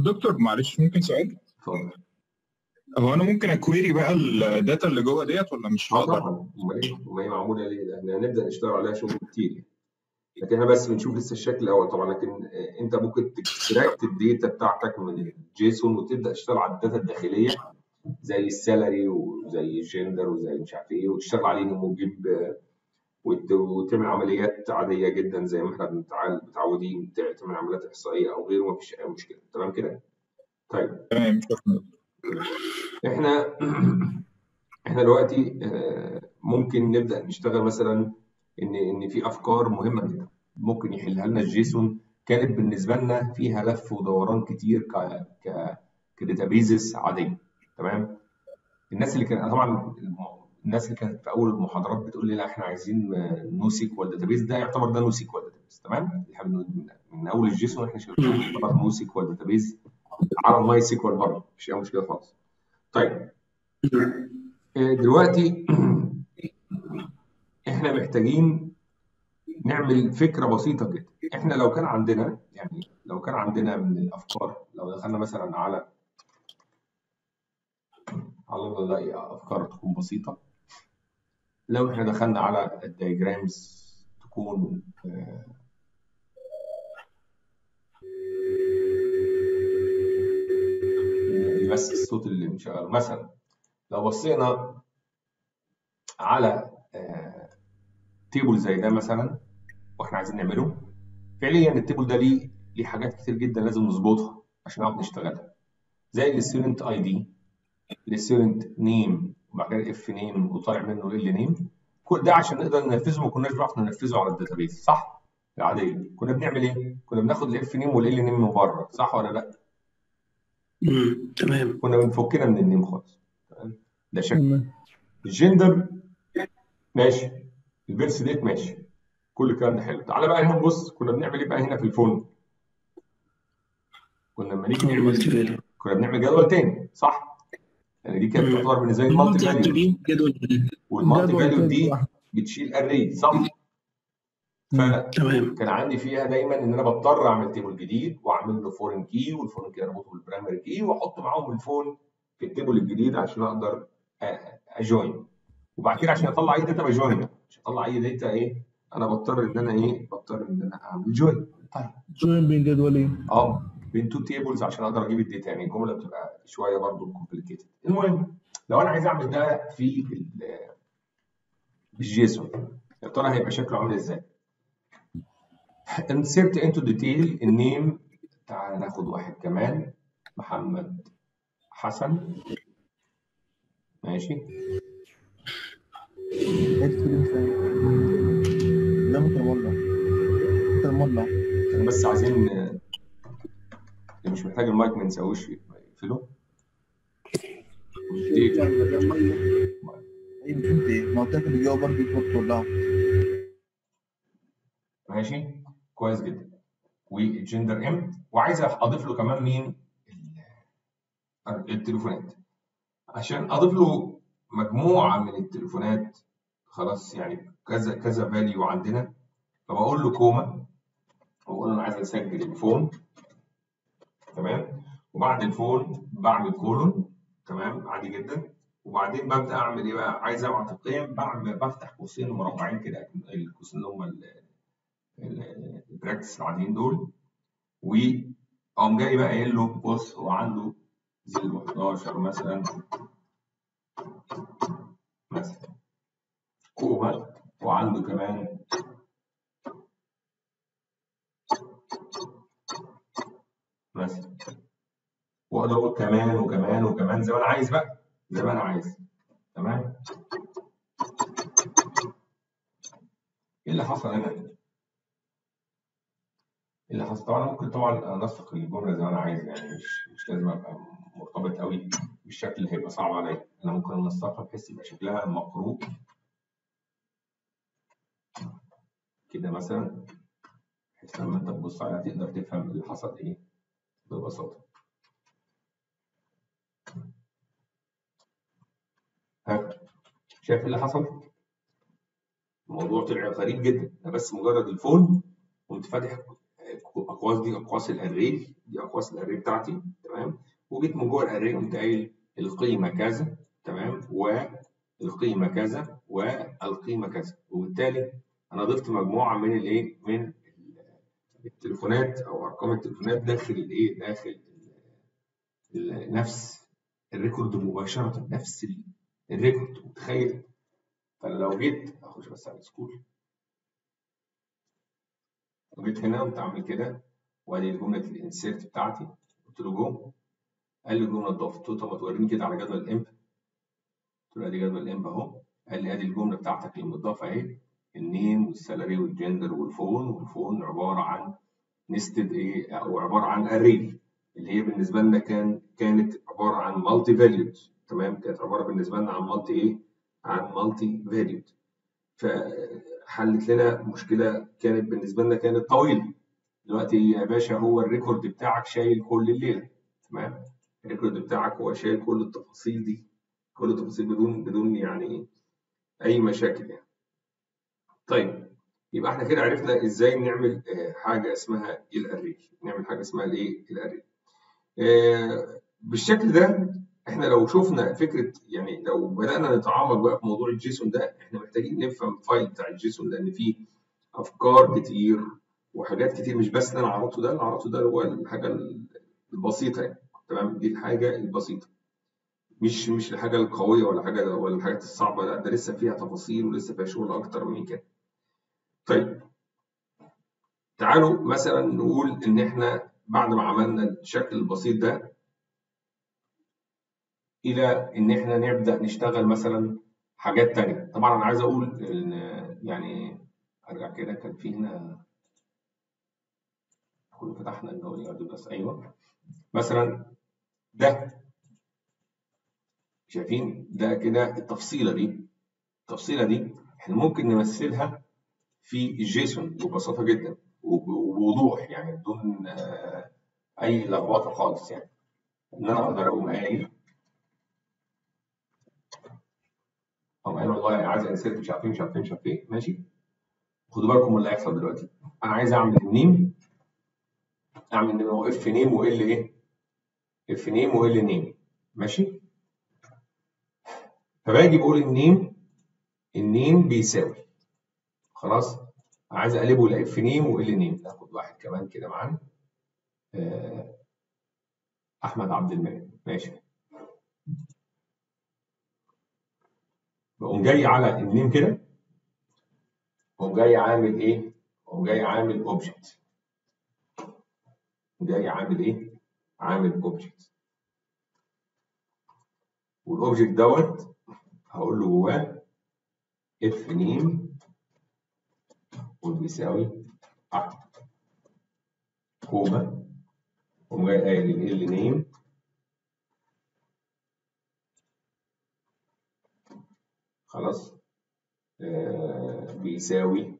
دكتور معلش ممكن سؤال اتفضل هو انا ممكن اكويري بقى الداتا اللي جوه ديت ولا مش اه هقدر طبعا امال ايه؟ امال هي معموله ليه؟ لان هنبدا نشتغل عليها شغل كتير يعني. لكن احنا بس بنشوف لسه الشكل الاول طبعا لكن آه، انت ممكن تكستراكت الداتا بتاعتك من الجيسون وتبدا تشتغل على الداتا الداخليه زي السالري وزي الجندر وزي مش عارف ايه وتشتغل عليه وتجيب آه، وت- وتعمل عمليات عاديه جدا زي ما احنا بنتع- متعودين تع- تعمل عمليات احصائيه او غيره مفيش اي مشكله تمام كده؟ طيب تمام شكرا احنا احنا دلوقتي آه، ممكن نبدا نشتغل مثلا ان ان في افكار مهمه جدا ممكن يحلها لنا الجيسون كانت بالنسبه لنا فيها لف ودوران كتير ك ك كداتابيزز عاديه تمام الناس اللي كانت طبعا الم- الناس اللي كانت في اول المحاضرات بتقول لي لا احنا عايزين نو سيكوال داتابيز ده يعتبر ده نو سيكوال داتابيز تمام احنا من من اول الجيسون احنا شغالين يعتبر نو سيكوال داتابيز على الماي سيكوال برضه مفيش اي مشكله خالص طيب آه، دلوقتي احنا محتاجين نعمل فكره بسيطه جدا احنا لو كان عندنا يعني لو كان عندنا من الافكار لو دخلنا مثلا على على الله نلاقي افكار تكون بسيطه لو احنا دخلنا على الدايجرامز تكون آه، بس الصوت اللي مشغل مثلا لو بصينا على تيبل زي ده مثلا واحنا عايزين نعمله فعليا التيبل ده ليه ليه حاجات كتير جدا لازم نظبطها عشان نعرف نشتغلها زي الستودنت اي دي الستودنت نيم وبعد كده اف نيم وطالع منه ال نيم كل ده عشان نقدر ننفذه ما كناش بنعرف ننفذه على الداتابيز صح؟ العاديه كنا بنعمل ايه؟ كنا بناخد الاف نيم والال نيم من بره صح ولا لا؟ امم تمام كنا بنفكنا من النيم خالص تمام ده شكل تمام الجندر ماشي البيرث ديت ماشي كل الكلام ده حلو تعالى بقى هنا نبص كنا بنعمل ايه بقى هنا في الفون كنا لما نيجي مالتي نعمل فاليو كنا بنعمل جدول تاني صح يعني دي كانت مم. تعتبر بالنسبه لي المالتي المالتي فاليو دي جدول جديد والمالتي جدول فاليو تاني دي واحد بتشيل اري صح فكان تمام عندي فيها دايما ان انا بضطر اعمل تيبل جديد واعمل له فورين كي والفورين كي اربطه بالبرايمري كي واحط معاهم الفون في التيبل الجديد عشان اقدر اجوين وبعد كده عشان اطلع اي داتا بجوين عشان اطلع اي داتا ايه انا بضطر ان انا ايه بضطر ان انا اعمل جوين طيب جوين بين جدولين اه بين تو تيبلز عشان اقدر اجيب الداتا يعني الجمله بتبقى شويه برضو كومبليكيتد المهم لو انا عايز اعمل ده في ال- بالجيسون يا ترى هيبقى شكله عامل ازاي؟ insert into detail النيم تعال ناخد واحد كمان محمد حسن ماشي لا ممكن والله ممكن والله احنا بس عايزين آه، اللي مش محتاج المايك ما نسويش يقفله دقيقة. اي مش انت ما قلت لك اللي جوه برضه يتوت كلها ماشي كويس جدا والجندر ام وعايز اضيف له كمان مين ال- التليفونات عشان اضيف له مجموعه من التليفونات خلاص يعني كذا كذا فاليو عندنا فبقول له كوما واقول له انا عايز اسجل الفون تمام وبعد الفون بعمل كولون تمام عادي جدا وبعدين ببدا اعمل ايه بقى عايز ابعت القيم بعمل بفتح قوسين مربعين كده القوسين اللي هم ال- ال- البراكتس العاديين دول واقوم جاي بقى قايل له بص هو عنده 011 مثلا مثلا كوما وعنده كمان مثلا واقدر اقول كمان وكمان وكمان زي ما انا عايز بقى زي ما انا عايز تمام ايه اللي حصل هنا؟ ايه اللي حصل؟ طبعا ممكن طبعا انسق الجمله زي ما انا عايز يعني مش مش لازم ابقى مرتبط قوي بالشكل اللي هيبقى صعب عليا انا ممكن انسقها بحيث يبقى شكلها مقروء كده مثلا بحيث لما انت تبص عليها تقدر تفهم اللي حصل ايه ببساطه ها شايف إيه اللي حصل؟ الموضوع طلع غريب جدا ده بس مجرد الفون قمت فاتح اقواس دي اقواس الاري دي اقواس الاري بتاعتي تمام وجيت من جوه الاري قمت قايل القيمه كذا تمام والقيمه كذا والقيمه كذا وبالتالي انا ضفت مجموعه من الايه من التليفونات او ارقام التليفونات داخل الايه داخل ال- ال- نفس الريكورد مباشره نفس ال- الريكورد متخيل فلو جيت اخش بس على السكول وجيت هنا قمت عامل كده وادي جمله الانسيرت بتاعتي قلت له جو قال لي الجمله اتضافت قلت له طب ما توريني كده على جدول الامب قلت له ادي جدول الامب اهو قال لي ادي الجمله بتاعتك اللي متضافه اهي النيم والسالري والجندر والفون والفون عباره عن نستد ايه او عباره عن اري اللي هي بالنسبه لنا كان كانت عباره عن مالتي فاليود تمام كانت عباره بالنسبه لنا عن مالتي ايه عن مالتي فاليود فحلت لنا مشكله كانت بالنسبه لنا كانت طويله دلوقتي يا باشا هو الريكورد بتاعك شايل كل الليله تمام الريكورد بتاعك هو شايل كل التفاصيل دي كل التفاصيل بدون بدون يعني اي مشاكل يعني طيب يبقى احنا كده عرفنا ازاي نعمل آه، حاجه اسمها الاري نعمل حاجه اسمها الايه الاري آه، بالشكل ده احنا لو شفنا فكره يعني لو بدانا نتعمق بقى في موضوع الجيسون ده احنا محتاجين نفهم الفايل بتاع الجيسون لان فيه افكار كتير وحاجات كتير مش بس اللي انا عرضته ده اللي عرضته ده هو الحاجه البسيطه يعني تمام دي الحاجه البسيطه مش مش الحاجه القويه ولا حاجه ولا الحاجات الصعبه لا ده لسه فيها تفاصيل ولسه فيها شغل اكتر من كده طيب تعالوا مثلا نقول ان احنا بعد ما عملنا الشكل البسيط ده الى ان احنا نبدا نشتغل مثلا حاجات تانية طبعا انا عايز اقول ان يعني ارجع كده كان في هنا كنا فتحنا اللي هو اليارد بس ايوه مثلا ده شايفين ده كده التفصيله دي التفصيله دي احنا ممكن نمثلها في الجيسون ببساطه جدا وب- وبوضوح يعني بدون آه، اي لخبطه خالص يعني ان انا اقدر اقوم قايل اقوم قايل والله عايز انسيرت مش عارفين مش عارفين مش عارفين ماشي خدوا بالكم من اللي هيحصل دلوقتي انا عايز اعمل النيم اعمل نيم هو اف نيم وال ايه اف نيم وال نيم ماشي فباجي بقول النيم النيم بيساوي خلاص عايز اقلبه لاف نيم وال نيم ناخد واحد كمان كده معانا آه، احمد عبد المنعم ماشي بقوم جاي على النيم كده بقوم جاي عامل ايه؟ بقوم جاي عامل اوبجكت جاي عامل ايه؟ عامل اوبجكت والاوبجكت دوت هقول له جواه اف نيم بيساوي احمد كوما قوم جاي قايل ال نيم خلاص آه بيساوي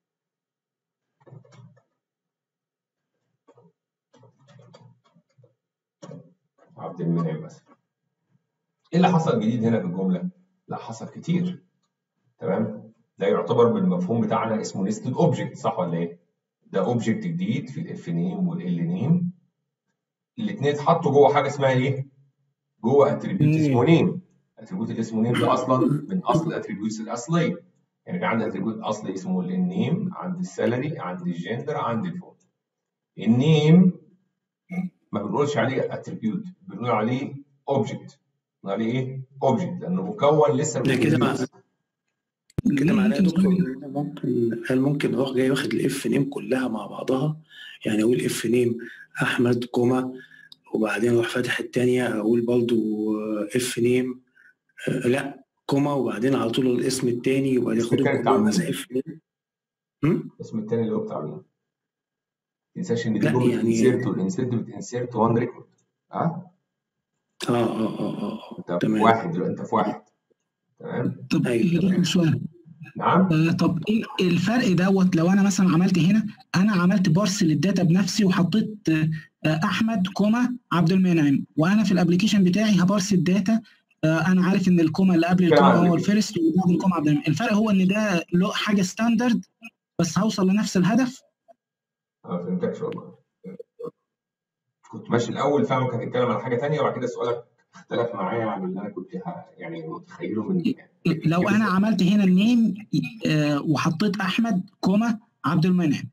عبد المنعم مثلا ايه اللي حصل جديد هنا في الجمله؟ لا حصل كتير تمام ده يعتبر بالمفهوم بتاعنا اسمه نستد اوبجكت صح ولا ايه؟ ده اوبجكت جديد في الاف نيم والال نيم الاثنين اتحطوا جوه حاجه اسمها ايه؟ جوه اتريبيوت اسمه نيم اتريبيوت اللي اسمه نيم ده اصلا من اصل الاتريبيوتس الاصليه يعني في عندي اتريبيوت اصلي اسمه النيم عند السالري عند الجندر عند الفون النيم ما بنقولش عليه اتريبيوت بنقول عليه اوبجكت بنقول عليه ايه؟ اوبجكت لانه مكون لسه ده كده مع attributes. كده معناه يا ممكن دكتور يكون- إن أنا ممكن هل ممكن اروح جاي واخد الاف نيم كلها مع بعضها يعني اقول اف نيم احمد كوما وبعدين اروح فاتح التانية اقول برضو اف نيم آه، لا كوما وبعدين على طول الاسم التاني يبقى ياخدهم كانت كلهم عاملة. از اف نيم هم؟ الاسم التاني اللي هو بتاع مين؟ ما تنساش ان دي لا، جمله يعني- انسيرت والانسيرت بتنسيرت وان ريكورد اه اه اه اه اه انت في تمام. واحد دلوقتي انت في واحد تمام طب أيوة، يا تمام. دكتور سؤال نعم آه، طب ايه الفرق دوت لو انا مثلا عملت هنا انا عملت بارس للداتا بنفسي وحطيت آه، آه، احمد كوما عبد المنعم وانا في الابلكيشن بتاعي هبارس الداتا آه، انا عارف ان الكوما اللي قبل الكوما فعلا. هو الفيرست وبعد الكوما عبد المنعم الفرق هو ان ده له حاجه ستاندرد بس هوصل لنفس الهدف ما فهمتكش والله كنت ماشي الاول فاهمك هتتكلم على حاجه تانية وبعد كده سؤالك اختلف معايا عن اللي انا كنت ه- يعني متخيله من يعني لو انا عملت هنا النيم آه، وحطيت احمد كوما عبد المنعم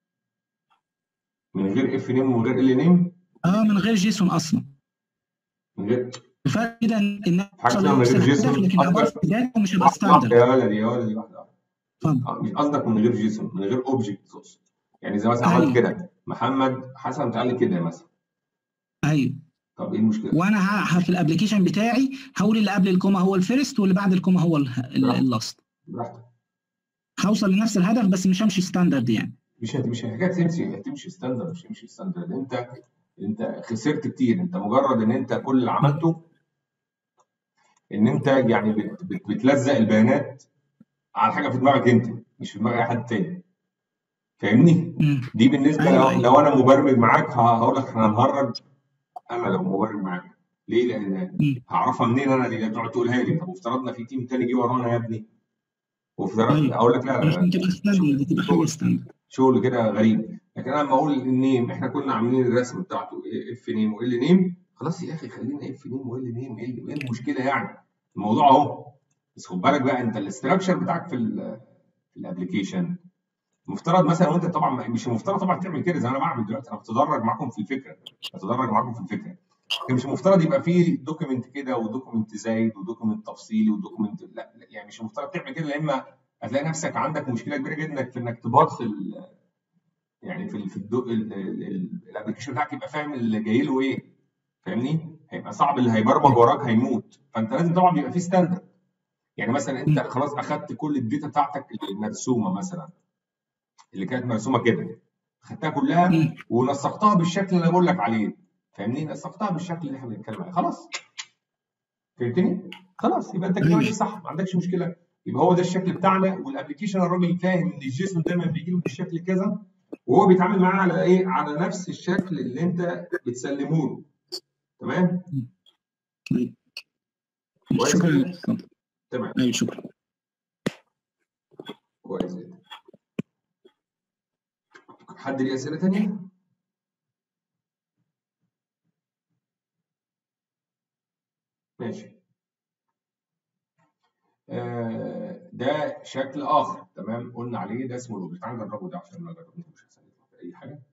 من غير اف نيم ومن غير ال نيم اه من غير جيسون اصلا من غير الفرق كده ان إن حاجه أوصل اسمها من لنفس غير الهدف جيسون لكن هبقى قصدك في الداتا ومش هيبقى واحده واحده ستاندرد يا ولدي يا ولدي واحده واحده اتفضل آه، مش قصدك من غير جيسون من غير اوبجكت تقصد يعني زي مثلا عملت ايوه كده محمد حسن قال لي كده مثلا ايوه طب ايه المشكله؟ وانا ه- ه- في الابلكيشن بتاعي هقول اللي قبل الكوما هو الفيرست واللي بعد الكوما هو براحتك اللاست براحتك هوصل لنفس الهدف بس مش همشي ستاندرد يعني مش هت... مش حكايه تمشي هتمشي ستاندرد مش هتمشي ستاندرد انت انت خسرت كتير انت مجرد ان انت كل اللي عملته ان انت يعني بت... بت... بتلزق البيانات على حاجه في دماغك انت مش في دماغ اي حد تاني فاهمني؟ مم. دي بالنسبه ايوه لو, ايوه لو انا مبرمج معاك ه- هقول لك احنا هنهرج انا لو مبرمج معاك ليه؟ لان مم. هعرفها منين انا دي تقعد تقولها لي طب وافترضنا في تيم تاني جه ورانا يا ابني وافترض ايوه اقول لك لا لا عشان لا تبقى ستاندرد دي تبقى حاجه شغل ستاندرد شغل كده غريب لكن انا لما اقول النيم احنا كنا عاملين الرسم بتاعته اف نيم وال نيم خلاص يا اخي خلينا اف نيم وال نيم ايه إيه المشكله يعني الموضوع اهو بس خد بالك بقى انت الاستراكشر بتاعك في ال في الابلكيشن مفترض مثلا وانت طبعا مش المفترض طبعا تعمل كده زي ما انا بعمل دلوقتي انا بتدرج معاكم في الفكره بتدرج معاكم في الفكره لكن مش المفترض يبقى فيه دوكيمنت كده ودوكيمنت زايد ودوكيمنت تفصيلي ودوكيمنت لا لا، يعني مش المفترض تعمل كده يا اما هتلاقي نفسك عندك مشكله كبيره جدا في انك تباص ال- يعني في ال- في الدو... ال- ال- ال- الابلكيشن بتاعك يبقى فاهم اللي جاي له ايه فاهمني؟ هيبقى صعب اللي هيبرمج وراك هيموت فانت لازم طبعا بيبقى فيه ستاندرد يعني مثلا انت مم. خلاص اخدت كل الداتا بتاعتك المرسومه مثلا اللي كانت مرسومه كده خدتها كلها مم. ونسقتها بالشكل اللي انا بقول لك عليه فاهمني؟ نسقتها بالشكل اللي احنا بنتكلم عليه خلاص فهمتني؟ خلاص يبقى انت كده ماشي ايوه صح ما عندكش مشكله يبقى هو ده الشكل بتاعنا والابلكيشن الراجل فاهم ان الجيسون دايما بيجي له بالشكل كذا وهو بيتعامل معاه على ايه؟ على نفس الشكل اللي انت بتسلمه له تمام؟ مم. أيوة. كويس شكرا كده؟ اتفضل. تمام ايوه شكرا كويس جدا حد ليه اسئله ثانيه؟ ماشي آه ده شكل اخر تمام قلنا عليه ده اسمه الاوبجكت تعال نجربه ده عشان ما جربناهوش عشان يطلع في اي حاجه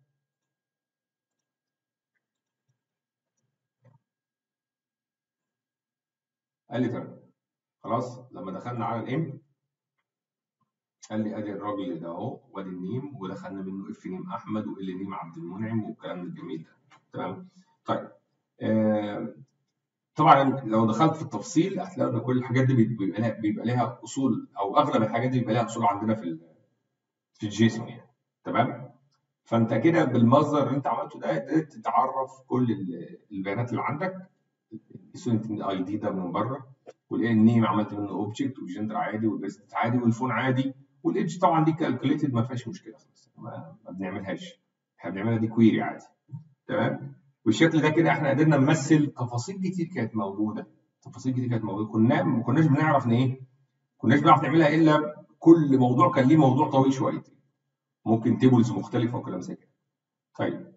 قال لي تمام خلاص لما دخلنا على الام قال لي ادي الراجل ده اهو وادي النيم ودخلنا منه اف نيم احمد وال نيم عبد المنعم والكلام الجميل ده تمام طيب آه طبعا لو دخلت في التفصيل هتلاقي ان كل الحاجات دي بيبقى لها بيبقى لها اصول او اغلب الحاجات دي بيبقى لها اصول عندنا في ال- في الجيسون يعني تمام فانت كده بالمصدر اللي انت عملته ده قدرت تعرف كل ال- البيانات اللي عندك السونت اي دي ده من بره والان نيم عملت منه اوبجكت والجندر عادي والبيزنس عادي والفون عادي والايدج طبعا دي كالكوليتد ما فيهاش مشكله خالص ما, ما بنعملهاش احنا بنعملها دي كويري عادي تمام بالشكل ده كده احنا قدرنا نمثل تفاصيل كتير كانت موجوده تفاصيل كتير كانت موجوده كنا ما كناش بنعرف ان ايه كناش بنعرف نعملها الا كل موضوع كان ليه موضوع طويل شويتين ممكن تيبلز مختلفه وكلام زي كده طيب